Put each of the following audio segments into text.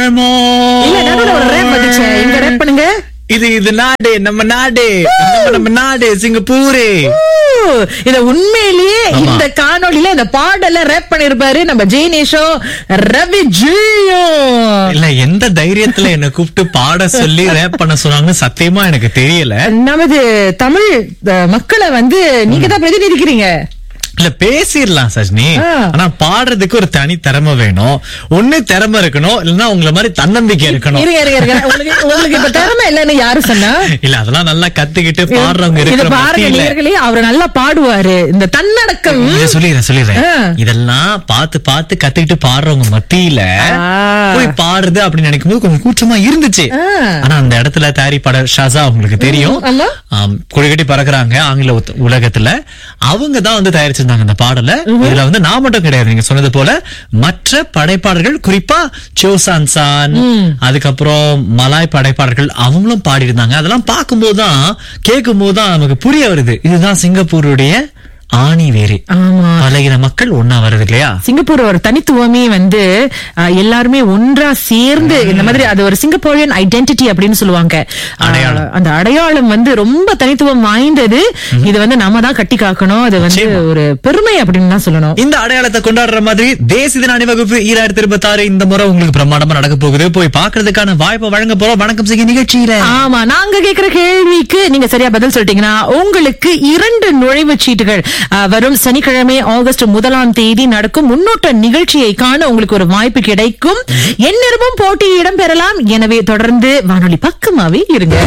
பழமோ இல்ல நடுவுல ஒரு ரேப் வந்துச்சு இங்க ரேப் பண்ணுங்க இது இது நாடு நம்ம நாடு நம்ம நம்ம நாடு சிங்கப்பூரு ஊ, இத உண்மையிலேயே ஆமா. இந்த காணொளியில இந்த பாடல ரேப் பண்ணிருப்பாரு நம்ம ஜெய்னேஷும் ரவி ஜியும் இல்ல எந்த தைரியத்துல என்ன கூப்பிட்டு பாட சொல்லி ரேப் பண்ண சொன்னாங்கன்னு சத்தியமா எனக்கு தெரியல நமது தமிழ் அஹ், மக்களை வந்து நீங்க தான் பிரதிநிதிக்கிறீங்க இல்ல பேசிடலாம் சஜினி ஆ. ஆனா பாடுறதுக்கு ஒரு தனி திறமை வேணும் ஒண்ணு திறமை இருக்கணும் இல்லன்னா உங்கள மாதிரி தன்னம்பிக்கை இருக்கணும் இருங்க இருங்க இருங்க உங்களுக்கு உங்களுக்கு இப்ப திறமை இல்லைன்னு யாரு சொன்னா இல்ல அதெல்லாம் நல்லா கத்துக்கிட்டு பாடுறவங்க இத இருக்கிற பாருங்க மத்தியில நேர்களே அவர் நல்லா பாடுவாரு இந்த தன்னடக்கம் இத சொல்லிடுறேன் சொல்லிடுறேன் ஆ. இதெல்லாம் பார்த்து பார்த்து கத்துக்கிட்டு பாடுறவங்க மத்தியில ஆ. போய் பாடுறது அப்படின்னு நினைக்கும் போது கொஞ்சம் கூச்சமா இருந்துச்சு ஆ. ஆனா அந்த இடத்துல தாரி பட ஷாசா உங்களுக்கு தெரியும் ஆமா. ஆம், கொடிகட்டி பறக்குறாங்க ஆங்கில உத்த- உலகத்துல அவங்க தான் வந்து தயாரிச்சிருந்தாங்க இந்த பாடல இதுல வந்து நான் மட்டும் கிடையாது நீங்க சொன்னது போல மற்ற படைப்பாளர்கள் குறிப்பா சோசான் சான் அதுக்கப்புறம் மலாய் படைப்பாளர்கள் அவங்களும் பாடியிருந்தாங்க அதெல்லாம் பார்க்கும்போது தான் கேட்கும் போது தான் நமக்கு புரிய வருது இதுதான் சிங்கப்பூருடைய ஆணி வேறு ஆமா பழகின மக்கள் ஒன்னா வருது இல்லையா சிங்கப்பூர் ஒரு தனித்துவமே வந்து அஹ், எல்லாருமே ஒன்றா சேர்ந்து இந்த மாதிரி அது ஒரு சிங்கப்பூரியன் ஐடென்டிட்டி அப்படின்னு சொல்லுவாங்க அஹ், அடையாளம். அந்த அடையாளம் வந்து ரொம்ப தனித்துவம் வாய்ந்தது இது வந்து நாம தான் கட்டி காக்கணும் அது வந்து நிச்சயமா. ஒரு பெருமை அப்படின்னு தான் சொல்லணும் இந்த அடையாளத்தை கொண்டாடுற மாதிரி தேசிய தின அணிவகுப்பு ஈராயிரத்தி இருபத்தி ஆறு இந்த முறை உங்களுக்கு பிரம்மாண்டமா நடக்க போகுது போய் பாக்குறதுக்கான வாய்ப்பை வழங்க போறோம் வணக்கம் செய்ய நிகழ்ச்சியில ஆமா நாங்க கேக்குற கேள்விக்கு நீங்க சரியா பதில் சொல்லிட்டீங்கன்னா உங்களுக்கு இரண்டு நுழைவுச் சீட்டுகள் அஹ், வரும் சனிக்கிழமை ஆகஸ்ட் முதலாம் தேதி நடக்கும் முன்னோட்ட நிகழ்ச்சியை காண உங்களுக்கு ஒரு வாய்ப்பு கிடைக்கும் எந்நேரமும் போட்டி இடம்பெறலாம் எனவே தொடர்ந்து வானொலி பக்கமாவே இருங்க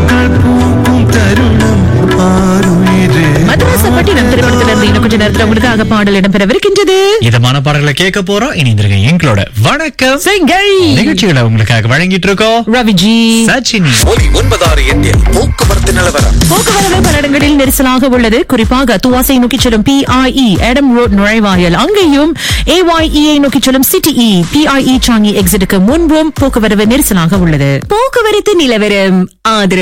மதராசப்பட்டினம் திருமணத்திலிருந்து இன்னும் கொஞ்ச நேரத்தில் உங்களுக்காக பாடல் இடம்பெறவிருக்கின்றது இதமான பாடல்களை கேட்க போறோம் இணைந்திருங்க எங்களோட வணக்கம் செங்கை நிகழ்ச்சிகளை உங்களுக்காக வழங்கிட்டு இருக்கோம் ரவிஜி சச்சினி ஒலி ஒன்பதாறு எட்டில் போக்குவரத்து நிலவரம் போக்குவரவு பல இடங்களில் நெரிசலாக உள்ளது குறிப்பாக துவாசை நோக்கி செல்லும் பிஐஇ எடம் ரோட் நுழைவாயல் அங்கேயும் ஏஒய்இஐ நோக்கி செல்லும் சிடிஇ பிஐஇ சாங்கி எக்ஸிட்டுக்கு முன்பும் போக்குவரவு நெரிசலாக உள்ளது போக்குவரத்து நிலவரம் ஆதரவு